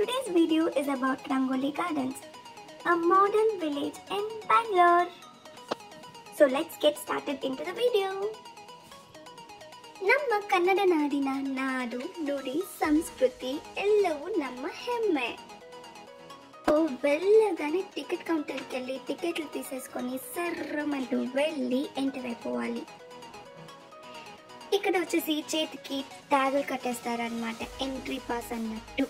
Today's video is about Rangoli Gardens, a modern village in Bangalore. So let's get started into the video. ನಮ್ಮ ಕನ್ನಡ ನಾಡಿನ ನಾಡು ನುಡಿ ಸಂಸ್ಕೃತಿ ಎಲ್ಲವೂ ನಮ್ಮ ಹೆಮ್ಮೆ ఓ వెళ్ళగానే టికెట్ కౌంటర్కి వెళ్ళి టికెట్లు తీసేసుకొని సర్రమంటూ వెళ్ళి ఎంటర్ అయిపోవాలి ఇక్కడ వచ్చేసి చేతికి ట్యాగులు కట్టేస్తారనమాట ఎంట్రీ పాస్ అన్నట్టు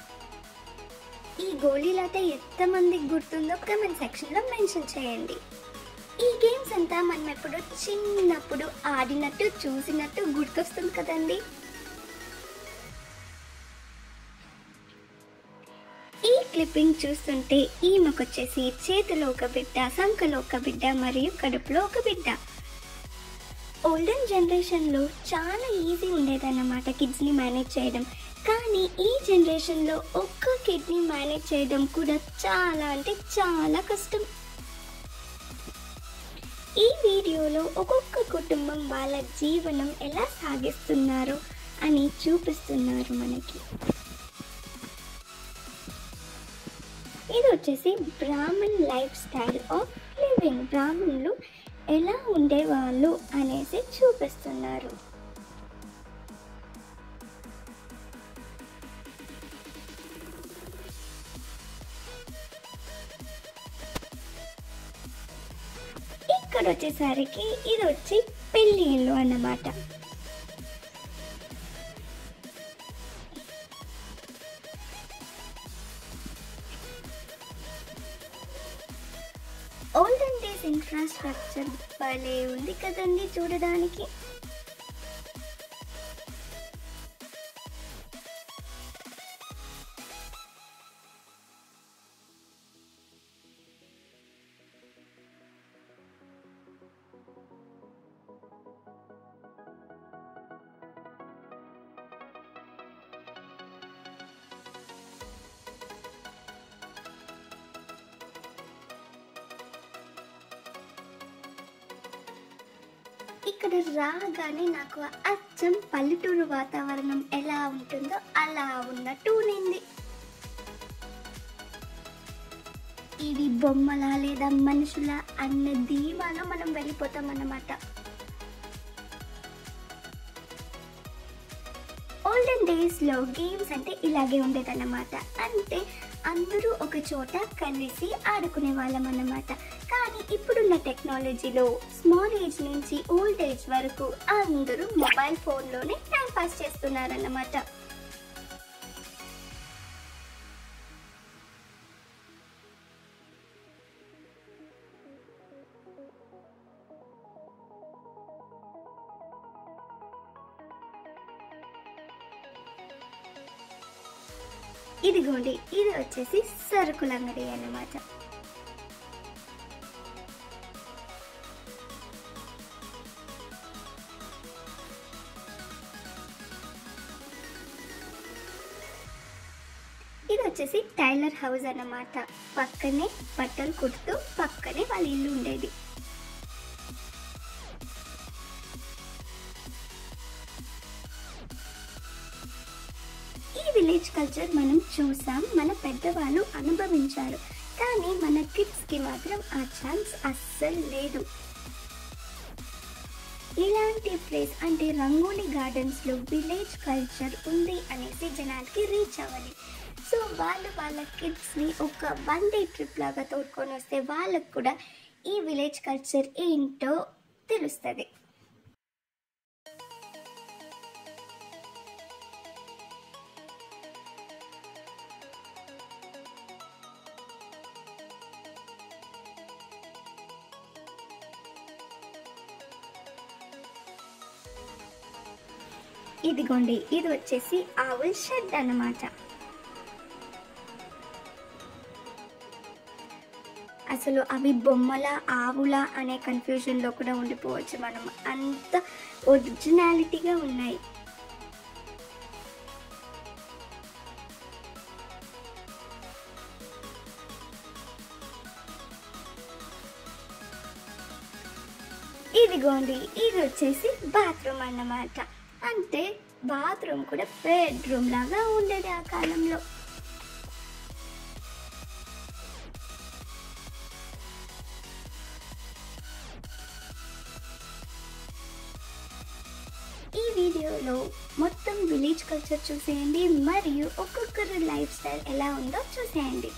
ఈ గోళీలాట ఎంతమందికి గుర్తుందో కమెంట్ సెక్షన్లో మెన్షన్ చేయండి ఈ గేమ్స్ అంతా మనం ఎప్పుడు చిన్నప్పుడు ఆడినట్టు చూసినట్టు గుర్తొస్తుంది కదండి ఈ క్లిప్పింగ్ చూస్తుంటే ఈమెకొచ్చేసి చేతిలో ఒక బిడ్డ సంఖలో ఒక బిడ్డ మరియు కడుపులో ఒక బిడ్డ ఓల్డెన్ జనరేషన్లో చాలా ఈజీ ఉండేదన్నమాట కిడ్స్ని మేనేజ్ చేయడం కానీ ఈ జనరేషన్లో ఒక్క కిడ్ని మేనేజ్ చేయడం కూడా చాలా అంటే చాలా కష్టం ఈ వీడియోలో ఒక్కొక్క కుటుంబం వాళ్ళ జీవనం ఎలా సాగిస్తున్నారు అని చూపిస్తున్నారు మనకి ఇది వచ్చేసి Brahmin life style of living బ్రాహ్మణులు ఎలా ఉండేవాళ్ళు అనేసి చూపిస్తున్నారు ఇక్కడ వచ్చేసరికి ఇది వచ్చి పెళ్లి ఇల్లు అన్నమాట ఓల్డెన్ డేస్ ఇన్ఫ్రాస్ట్రక్చర్ భలే ఉంది కదండి చూడడానికి ఇక్కడ రాగానే నాకు అచ్చం పల్లెటూరు వాతావరణం ఎలా ఉంటుందో అలా ఉన్నట్టు ఉండింది ఇవి బొమ్మలా లేదా మనుషుల అన్న ధీమాలో మనం వెళ్ళిపోతాం అన్నమాట ఓల్డెన్ డేస్లో గేమ్స్ అంటే ఇలాగే ఉండేదన్నమాట అంటే అందరూ ఒక చోట కలిసి ఆడుకునే వాళ్ళం అన్నమాట కానీ ఇప్పుడున్న టెక్నాలజీలో స్మాల్ ఏజ్ నుంచి ఓల్డ్ ఏజ్ వరకు అందరూ మొబైల్ ఫోన్లోనే టైం పాస్ చేస్తున్నారన్నమాట ఇదిగోండి ఇది వచ్చేసి సరుకుల అంగడి అన్నమాట ఇది వచ్చేసి టైలర్ హౌస్ అన్నమాట పక్కనే బట్టలు కుడుతూ పక్కనే వాళ్ళ ఇల్లు ఉండేది ఈ విలేజ్ కల్చర్ మనం చూసాం మన పెద్దవాళ్ళు అనుభవించారు కానీ మన కిడ్స్కి మాత్రం ఆ ఛాన్స్ అస్సలు లేదు ఇలాంటి ప్లేస్ అంటే రంగోలీ గార్డెన్స్లో విలేజ్ కల్చర్ ఉంది అనేసి జనాలకి రీచ్ అవ్వాలి సో వాళ్ళు వాళ్ళ కిడ్స్ని ఒక వన్ డే ట్రిప్ లాగా తోడుకొని వస్తే వాళ్ళకు కూడా ఈ విలేజ్ కల్చర్ ఏంటో తెలుస్తుంది ఇదిగోండి ఇది వచ్చేసి ఆవుల్ షెడ్ అన్నమాట అసలు అవి బొమ్మల ఆవుల అనే కన్ఫ్యూజన్లో కూడా ఉండిపోవచ్చు మనం అంత ఒరిజినాలిటీగా ఉన్నాయి ఇదిగోండి ఇది వచ్చేసి బాత్రూమ్ అన్నమాట అంటే బాత్రూమ్ కూడా బెడ్రూమ్ లాగా ఉండేది ఆ కాలంలో వీడియోలో మొత్తం విలేజ్ కల్చర్ చూసేయండి మరియు ఒక్కొక్కరి లైఫ్ స్టైల్ ఎలా ఉందో చూసేయండి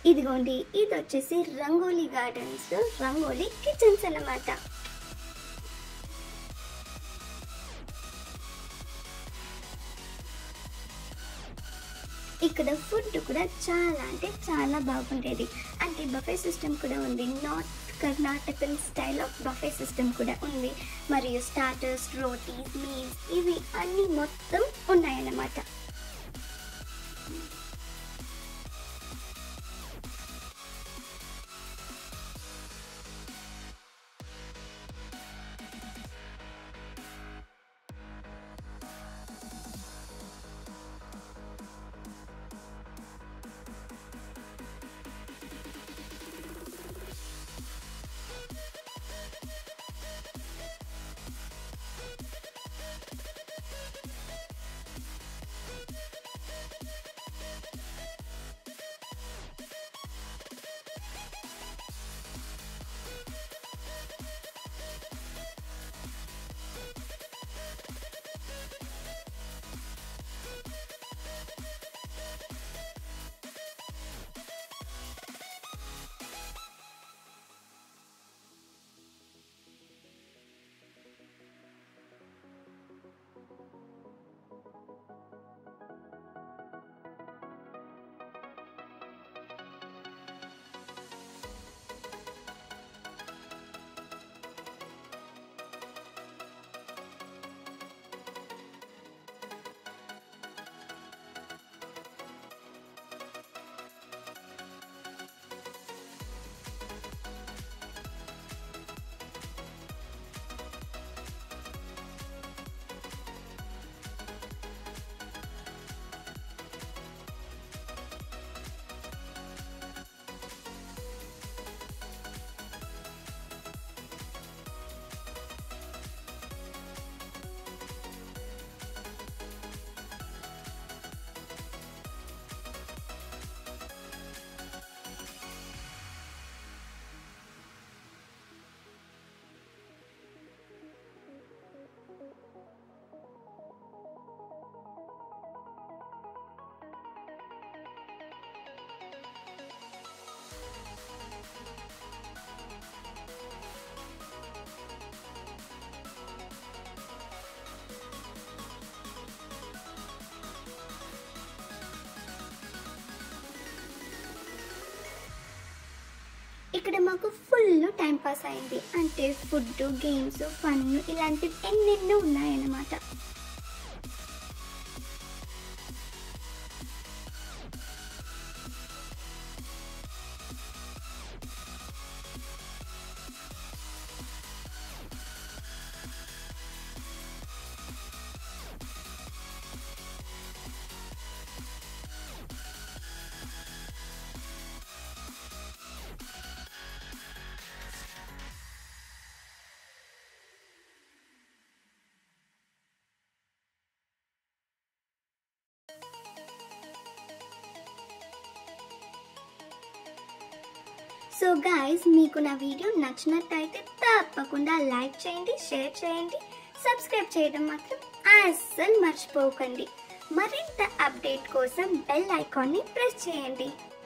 ఇదిగోండి ఇది వచ్చేసి రంగోలీ గార్డెన్స్ రంగోలీ కిచెన్స్ అన్నమాట ఇక్కడ ఫుడ్ కూడా చాలా అంటే చాలా బాగుండేది అంటే బఫే సిస్టమ్ కూడా ఉంది north Karnatakan style of buffet system కూడా ఉంది మరియు స్టార్టర్స్ రోటీస్ మీల్స్ ఇవి అన్నీ మొత్తం ఉన్నాయన్నమాట ఇక్కడ మాకు ఫుల్ టైం పాస్ అయింది అంటే ఫుడ్ గేమ్స్ ఫన్ ఇలాంటివి ఎన్నెన్నో ఉన్నాయన్నమాట సో గాయస్ మీకు నా వీడియో నచ్చినట్టయితే తప్పకుండా లైక్ చేయండి షేర్ చేయండి సబ్స్క్రైబ్ చేయడం మాత్రం అస్సలు మర్చిపోకండి మరింత అప్డేట్ కోసం బెల్ ఐకాన్ని ప్రెస్ చేయండి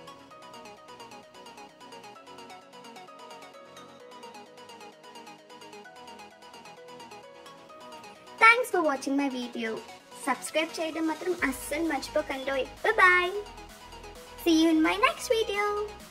thanks for watching my video subscribe చేయడం మాత్రం అస్సలు మర్చిపోకండి bye see you in my next video